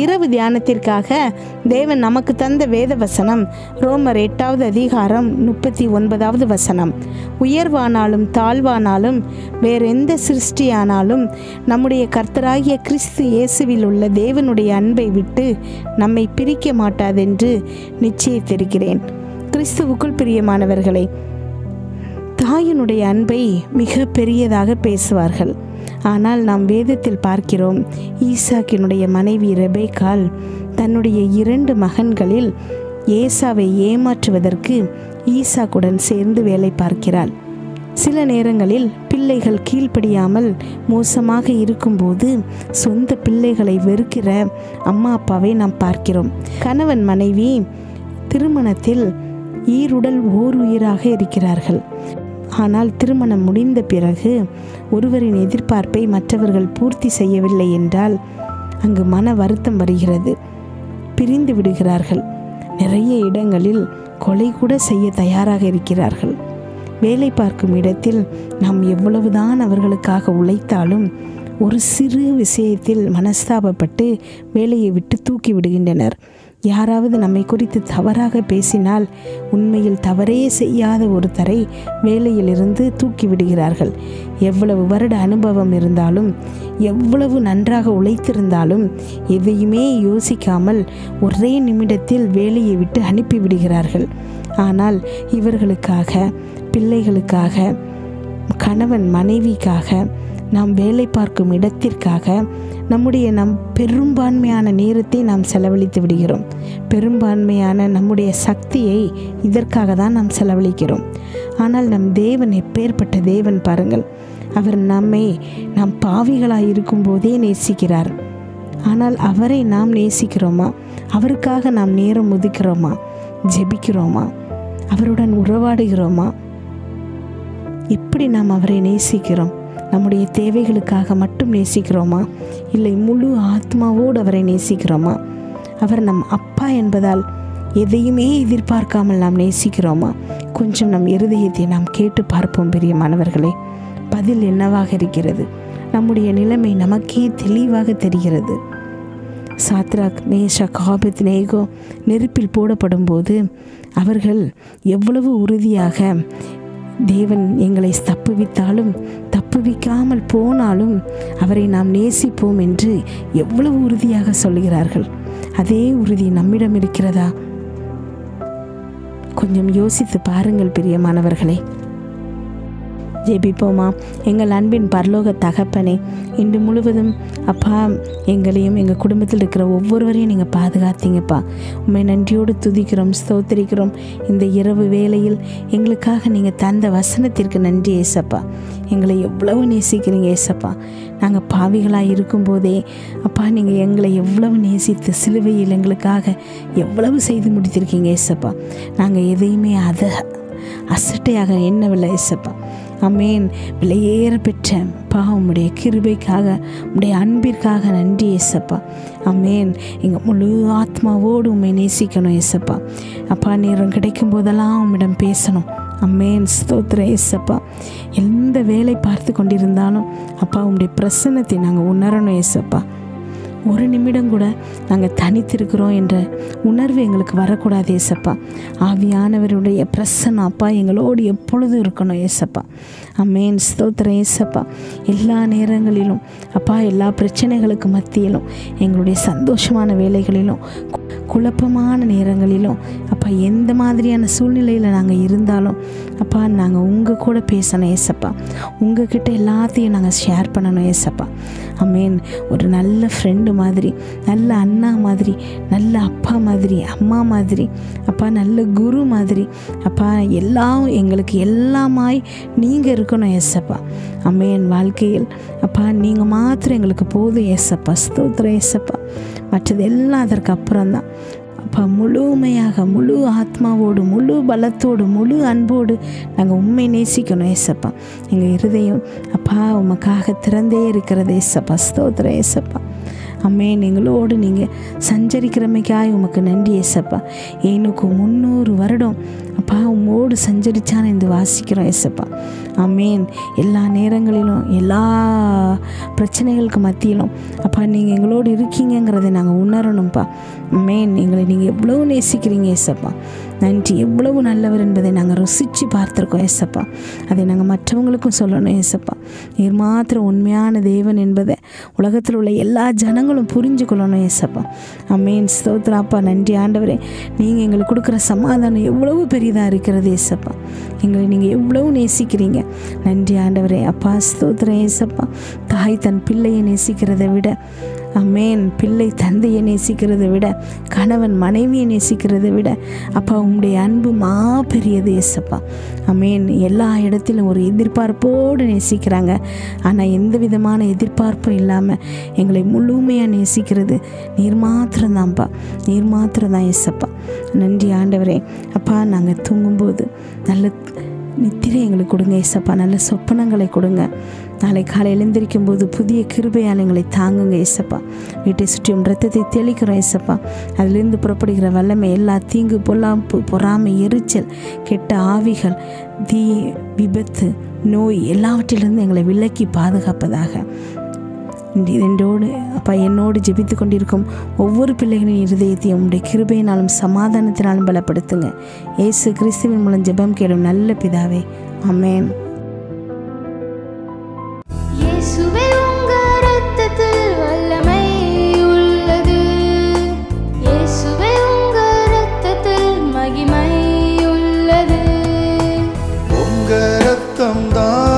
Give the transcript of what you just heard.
இரவு தியானத்திற்காக தேவன் நமக்கு தந்த வேத வசனம் ரோமர் எட்டாவது அதிகாரம் முப்பத்தி ஒன்பதாவது வசனம் உயர்வானாலும் தாழ்வானாலும் வேறெந்த சிருஷ்டியானாலும் நம்முடைய கர்த்தராகிய கிறிஸ்து இயேசுவில் உள்ள தேவனுடைய அன்பை விட்டு நம்மை பிரிக்க மாட்டாதென்று நிச்சயித்திருக்கிறேன் கிறிஸ்துவுக்குள் பிரியமானவர்களே தாயினுடைய அன்பை மிக பெரியதாக பேசுவார்கள் ஆனால் நாம் வேதத்தில் பார்க்கிறோம் ஈசாக்கினுடைய மனைவி ரெபேக்கால் தன்னுடைய இரண்டு மகன்களில் ஏசாவை ஏமாற்றுவதற்கு ஈசாக்குடன் சேர்ந்து வேலை பார்க்கிறாள் சில நேரங்களில் பிள்ளைகள் கீழ்ப்படியாமல் மோசமாக இருக்கும்போது சொந்த பிள்ளைகளை வெறுக்கிற அம்மா அப்பாவை நாம் பார்க்கிறோம் கணவன் மனைவி திருமணத்தில் ஈருடல் ஓர் உயிராக இருக்கிறார்கள் ஆனால் திருமணம் முடிந்த பிறகு ஒருவரின் எதிர்பார்ப்பை மற்றவர்கள் பூர்த்தி செய்யவில்லை என்றால் அங்கு மன வருத்தம் வருகிறது பிரிந்து விடுகிறார்கள் நிறைய இடங்களில் கொலை கூட செய்ய தயாராக இருக்கிறார்கள் வேலை பார்க்கும் இடத்தில் நாம் எவ்வளவுதான் அவர்களுக்காக உழைத்தாலும் ஒரு சிறு விஷயத்தில் மனஸ்தாபப்பட்டு வேலையை விட்டு தூக்கி விடுகின்றனர் யாராவது நம்மை குறித்து தவறாக பேசினால் உண்மையில் தவறே செய்யாத ஒருத்தரை வேலையிலிருந்து தூக்கி விடுகிறார்கள் எவ்வளவு வருட அனுபவம் இருந்தாலும் எவ்வளவு நன்றாக உழைத்திருந்தாலும் எதையுமே யோசிக்காமல் ஒரே நிமிடத்தில் வேலையை விட்டு அனுப்பிவிடுகிறார்கள் ஆனால் இவர்களுக்காக பிள்ளைகளுக்காக கணவன் மனைவிக்காக நாம் வேலை பார்க்கும் இடத்திற்காக நம்முடைய நம் பெரும்பான்மையான நேரத்தை நாம் செலவழித்து விடுகிறோம் பெரும்பான்மையான நம்முடைய சக்தியை இதற்காக தான் நாம் செலவழிக்கிறோம் ஆனால் நம் தேவன் எப்பேற்பட்ட தேவன் பாருங்கள் அவர் நம்மை நாம் பாவிகளாய் இருக்கும்போதே நேசிக்கிறார் ஆனால் அவரை நாம் நேசிக்கிறோமா அவருக்காக நாம் நேரம் ஒதுக்கிறோமா ஜெபிக்கிறோமா அவருடன் உறவாடுகிறோமா எப்படி நாம் அவரை நேசிக்கிறோம் நம்முடைய தேவைகளுக்காக மட்டும் நேசிக்கிறோமா இல்லை முழு ஆத்மாவோடு அவரை நேசிக்கிறோமா அவர் நம் அப்பா என்பதால் எதையுமே எதிர்பார்க்காமல் நாம் நேசிக்கிறோமா கொஞ்சம் நம் இருதயத்தை நாம் கேட்டு பார்ப்போம் பிரியமானவர்களே பதில் என்னவாக இருக்கிறது நம்முடைய நிலைமை நமக்கே தெளிவாக தெரிகிறது சாத்ராக் மேஷக் ஆபத் நேகோ நெருப்பில் போடப்படும் போது அவர்கள் எவ்வளவு உறுதியாக தேவன் எங்களை தப்புவித்தாலும் தப்புவிக்காமல் போனாலும் அவரை நாம் நேசிப்போம் என்று எவ்வளவு உறுதியாக சொல்கிறார்கள் அதே உறுதி நம்மிடம் இருக்கிறதா கொஞ்சம் யோசித்து பாருங்கள் பிரியமானவர்களே ஜெபிப்போமா எங்கள் அன்பின் பரலோக தகப்பனே இன்று முழுவதும் அப்பா எங்களையும் எங்கள் குடும்பத்தில் இருக்கிற ஒவ்வொருவரையும் நீங்கள் பாதுகாத்தீங்கப்பா உண்மை நன்றியோடு துதிக்கிறோம் ஸ்தோத்திரிக்கிறோம் இந்த இரவு வேளையில் எங்களுக்காக நீங்கள் தந்த வசனத்திற்கு நன்றி ஏசப்பா எங்களை எவ்வளவு நேசிக்கிறீங்க ஏசப்பா நாங்கள் பாவிகளாக இருக்கும்போதே அப்பா நீங்கள் எங்களை எவ்வளவு நேசித்து சிலுவையில் எங்களுக்காக எவ்வளவு செய்து முடித்திருக்கீங்க ஏசப்பா நாங்கள் எதையுமே அதை அசட்டையாக எண்ணவில்லை ஏசப்பா அமேன் விலையேற பெற்ற பா உம்முடைய கிருபைக்காக உம்முடைய அன்பிற்காக நன்றி ஏசப்பா அமேன் எங்கள் முழு ஆத்மாவோடு உண்மை நேசிக்கணும் ஏசப்பா அப்பா நேரம் கிடைக்கும் போதெல்லாம் உம்மிடம் பேசணும் அம்மேன் ஸ்தோத்திர ஏசப்பா எந்த வேலை பார்த்து கொண்டிருந்தாலும் அப்பா உம்முடைய பிரசன்னத்தை நாங்கள் உணரணும் ஏசப்பா ஒரு நிமிடம் கூட நாங்கள் தனித்திருக்கிறோம் என்ற உணர்வு எங்களுக்கு வரக்கூடாது ஏசப்பா ஆவியானவருடைய பிரசன்னம் அப்பா எங்களோடு எப்பொழுதும் இருக்கணும் ஏசப்பா அம்மேன் ஸ்தோத்திரம் ஏசப்பா எல்லா நேரங்களிலும் அப்பா எல்லா பிரச்சனைகளுக்கு மத்தியிலும் எங்களுடைய சந்தோஷமான வேலைகளிலும் கு- குழப்பமான நேரங்களிலும் அப்பா எந்த மாதிரியான சூழ்நிலையில் நாங்கள் இருந்தாலும் அப்பா நாங்கள் உங்கள் கூட பேசணும் ஏசப்பா உங்ககிட்ட எல்லாத்தையும் நாங்கள் ஷேர் பண்ணணும் ஏசப்பா அமேன் ஒரு நல்ல ஃப்ரெண்டு மாதிரி நல்ல அண்ணா மாதிரி நல்ல அப்பா மாதிரி அம்மா மாதிரி அப்பா நல்ல குரு மாதிரி அப்பா எல்லாம் எங்களுக்கு எல்லாமாய் நீங்கள் இருக்கணும் ஏசப்பா அம்மேன் வாழ்க்கையில் அப்பா நீங்கள் மாத்திரம் எங்களுக்கு போதும் ஏசப்பா ஸ்தோத்திரம் ஏசப்பா மற்றது எல்லாம் அதற்கு அப்புறம்தான் அப்பா முழுமையாக முழு ஆத்மாவோடு முழு பலத்தோடு முழு அன்போடு நாங்கள் உண்மை நேசிக்கணும் ஏசப்பா எங்கள் இருதயம் அப்பா உமக்காக திறந்தே இருக்கிறது ஏசப்பா ஸ்தோத்திரம் ஏசப்பா அம்மே எங்களோடு நீங்கள் சஞ்சரிக்கிறமைக்காய் உமக்கு நன்றி ஏசப்பா ஏனுக்கு முந்நூறு வருடம் அப்பா உம்மோடு சஞ்சரிச்சான்னு இந்த வாசிக்கிறோம் ஏசப்பா அமேன் எல்லா நேரங்களிலும் எல்லா பிரச்சனைகளுக்கு மத்தியிலும் அப்பா நீங்கள் எங்களோடு இருக்கீங்கங்கிறதை நாங்கள் உணரணும்ப்பா மேன் எங்களை நீங்கள் எவ்வளவு நேசிக்கிறீங்க ஏசப்பா நன்றி எவ்வளவு நல்லவர் என்பதை நாங்கள் ருசித்து பார்த்துருக்கோம் ஏசப்பா அதை நாங்கள் மற்றவங்களுக்கும் சொல்லணும் ஏசப்பா நீர் மாத்திரம் உண்மையான தேவன் என்பதை உலகத்தில் உள்ள எல்லா ஜனங்களும் புரிஞ்சு கொள்ளணும் ஏசப்பா அம்மேன் ஸ்தோத்ராப்பா நன்றி ஆண்டவரே நீங்கள் எங்களுக்கு கொடுக்குற சமாதானம் எவ்வளவு பெரியதாக இருக்கிறது ஏசப்பா எங்களை நீங்கள் எவ்வளவு நேசிக்கிறீங்க நன்றி ஆண்டவரே அப்பா ஸ்தோத்திரம் ஏசப்பா தாய் தன் பிள்ளையை நேசிக்கிறதை விட அமேன் பிள்ளை தந்தையை நேசிக்கிறதை விட கணவன் மனைவியை நேசிக்கிறதை விட அப்பா உங்களுடைய அன்பு மா பெரியது ஏசப்பா அமேன் எல்லா இடத்திலும் ஒரு எதிர்பார்ப்போடு நேசிக்கிறாங்க ஆனால் எந்த விதமான எதிர்பார்ப்பும் இல்லாமல் எங்களை முழுமையாக நேசிக்கிறது நீர் மாத்திரம்தான்ப்பா நீர் மாத்திரம்தான் ஏசப்பா நன்றி ஆண்டவரே அப்பா நாங்கள் தூங்கும்போது நல்ல நித்திரை எங்களுக்கு கொடுங்க ஏசப்பா நல்ல சொப்பனங்களை கொடுங்க நாளை காலை எழுந்திருக்கும் போது புதிய கிருபையால் எங்களை தாங்குங்க ஏசப்பா வீட்டை சுற்றியும் ரத்தத்தை தெளிக்கிறோம் ஏசப்பா அதிலிருந்து புறப்படுகிற வல்லமை எல்லா தீங்கு பொல்லாப்பு பொறாமை எரிச்சல் கெட்ட ஆவிகள் தீ விபத்து நோய் எல்லாவற்றிலிருந்து எங்களை விலக்கி பாதுகாப்பதாக இதோடு அப்பா என்னோடு ஜெபித்து கொண்டிருக்கும் ஒவ்வொரு பிள்ளைகளின் இருதயத்தையும் உடைய கிருபையினாலும் சமாதானத்தினாலும் பலப்படுத்துங்க ஏசு கிறிஸ்துவின் மூலம் ஜெபம் கேளும் நல்ல பிதாவே அமேன் இயேசுவே உங்க இரத்தத்தில் வல்லமை உள்ளது இயேசுவே உங்க இரத்தத்தில் மகிமை உள்ளது உங்க ரத்தம் தான்